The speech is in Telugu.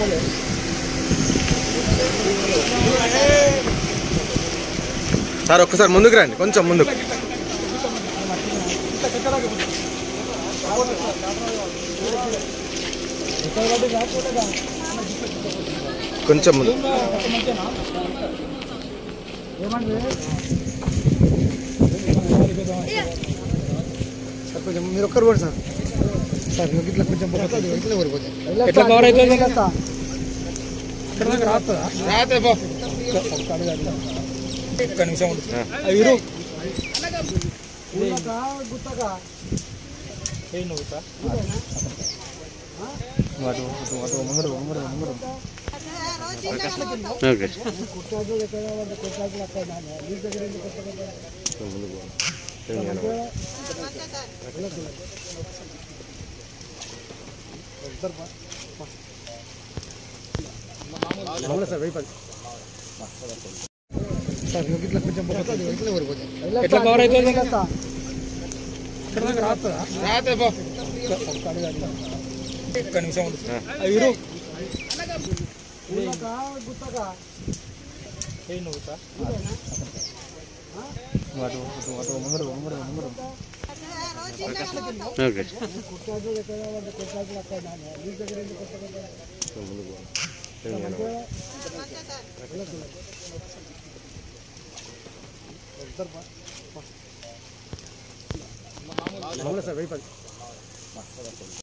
సార్ ఒక్కసారి ముందుకు రండి కొంచెం ముందుకు కొంచెం ముందు సార్ కొంచెం మీరు ఒక్కరు కూడా సార్ సార్ మీకు ఇట్లా కొంచెం పోతుంది ఇట్లా ఊరిపోతుంది ఎట్లా కవర్ అవుతుంది రాతే పో ఒక్క నిమిషం ఉండు. అవి ఇరు. ఏయ్ నువ్వు ఇట్లా. అటు అటు అటు ముంగడు ముంగడు ముంగడు ఓకే సార్ వెయ్యి పది సార్ మీకు ఇట్లా కొంచెం పోతుంది ఇట్లా ఊరిపోతుంది ఎట్లా కవర్ అవుతుంది రాతే పో ఒక్క నిమిషం ఉండు. అవి ఇరు. ఏయ్ నువ్వు ఇట్లా. అటు అటు అటు ముంగడు ముంగడు ముంగడు ఓకే సార్ వెయ్యి పది